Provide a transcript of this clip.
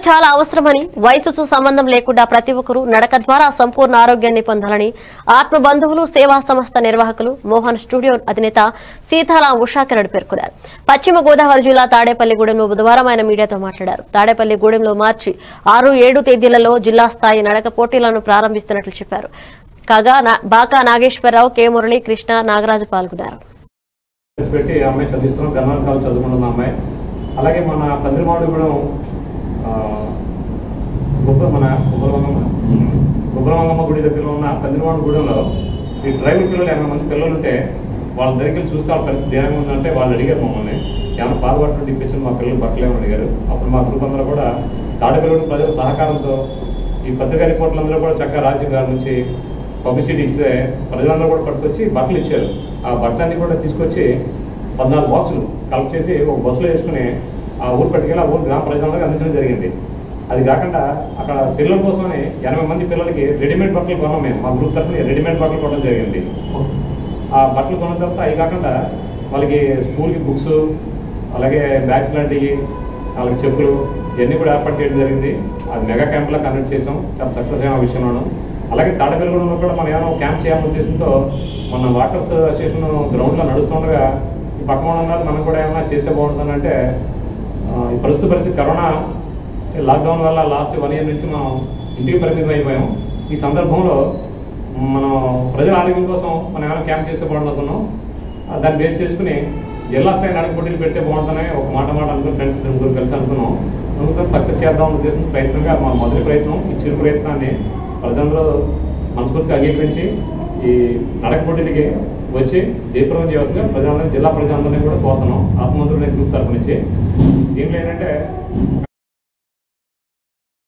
చాలా అవసరమని వయసుతో సంబంధం లేకుండా ప్రతి ఒక్కరూ నడక ద్వారా సంపూర్ణ ఆరోగ్యాన్ని పొందాలని ఆత్మ బంధువులు సేవా సంస్థ నిర్వాహకులు మోహన్ స్టూడియో అధినేత సీతారాం ఉషాకరణ్ పేర్కొన్నారు పశ్చిమ గోదావరి జిల్లా తాడేపల్లిగూడెంలో బుధవారం ఆయన మీడియాతో మాట్లాడారు తాడేపల్లిగూడెంలో మార్చి ఆరు ఏడు తేదీలలో జిల్లా స్థాయి నడక పోటీలను ప్రారంభిస్తున్నట్లు చెప్పారు కాగా నా- బాకా నాగేశ్వరరావు కె మురళీ కృష్ణ నాగరాజు పాల్గొన్నారు ఖర్చు పెట్టి ఆ అమ్మాయి చదివిస్తున్నాం గన్నవరం కాలేజ్ చదువుకుంటున్న అమ్మాయి అలాగే మన పందిరిమాడు కూడా గొప్ప మన గుబ్బలమంగమ్మ గుబ్బలమంగమ్మ గుడి దగ్గర ఉన్న పందిరిమాడు గూడెంలో ఈ డ్రైవర్ పిల్లలు ఎనభై మంది పిల్లలు ఉంటే వాళ్ళ దగ్గరికి వెళ్ళి చూస్తే వాళ్ళ పరిస్థితి ఏమైనా ఉందంటే వాళ్ళు అడిగారు మమ్మల్ని ఏమైనా పాల్పడుతుంటే ఇప్పించండి మా పిల్లలు బట్టలేమని అడిగారు అప్పుడు మా గ్రూప్ అందరూ కూడా తాడపిల్లలు ప్రజల సహకారంతో ఈ పత్రికా రిపోర్టులందరూ కూడా చక్కగా రాసి గారి నుంచి పబ్లిసిటీ ఇస్తే ప్రజలందరూ కూడా పట్టుకొచ్చి బట్టలు ఇచ్చారు ఆ బట్టలన్నీ కూడా తీసుకొచ్చి పద్నాలుగు బాక్సులు కలెక్ట్ చేసి ఒక బస్సులో వేసుకుని ఆ ఊరు పట్టుకెళ్ళి ఆ ఊరు గ్రామ ప్రజలందరికీ అందించడం జరిగింది అది కాకుండా అక్కడ పిల్లల కోసమని ఎనభై మంది పిల్లలకి రెడీమేడ్ బట్టలు కొన్నాం మేము మా గ్రూప్ తరఫున రెడీమేడ్ బట్టలు కొనడం జరిగింది ఆ బట్టలు కొన్న తర్వాత అవి కాకుండా వాళ్ళకి స్కూల్కి బుక్స్ అలాగే బ్యాగ్స్ లాంటివి వాళ్ళకి చెప్పులు ఇవన్నీ కూడా ఏర్పాటు చేయడం జరిగింది అది మెగా క్యాంప్లా కండక్ట్ చేసాం చాలా సక్సెస్ అయిన విషయంలోను అలాగే తాడపిల్లగూడెంలో కూడా మనం ఏమైనా క్యాంప్ చేయాలనే ఉద్దేశంతో మన వాటర్స్ అసోసియేషన్ గ్రౌండ్లో నడుస్తుండగా ఈ పక్కన ఉన్నారు మనం కూడా ఏమైనా చేస్తే బాగుంటుందంటే ఆ, ఈ ప్రస్తుత పరిస్థితి కరోనా లాక్డౌన్ వల్ల లాస్ట్ వన్ ఇయర్ నుంచి మనం ఇంటికి పరిమితం అయిపోయాం ఈ సందర్భంలో మనం ప్రజల ఆరోగ్యం కోసం మనం ఏమైనా క్యాంప్ చేస్తే బాగుంటున్నాం దాన్ని బేస్ చేసుకుని జిల్లా స్థాయి నడక పోటీలు పెడితే బాగుంటుందని ఒక మాట మాట అనుకుని ఫ్రెండ్స్ ఇద్దరు ముగ్గురు కలిసి అనుకున్నాం అనుకుని సక్సెస్ చేద్దాం అనే ఉద్దేశం ప్రయత్నంగా మా మొదటి ప్రయత్నం ఈ చిరు ప్రయత్నాన్ని ప్రజలందరూ మనస్ఫూర్తిగా అంగీకరించి ఈ నడక పోటీలకి వచ్చి జయప్రదం చేయవలసిందిగా ప్రజలందరినీ జిల్లా ప్రజలందరినీ కూడా కోరుతున్నాం ఆత్మమంత్రుల గ్రూప్ తరపు నుంచి దీంట్లో ఏంటంటే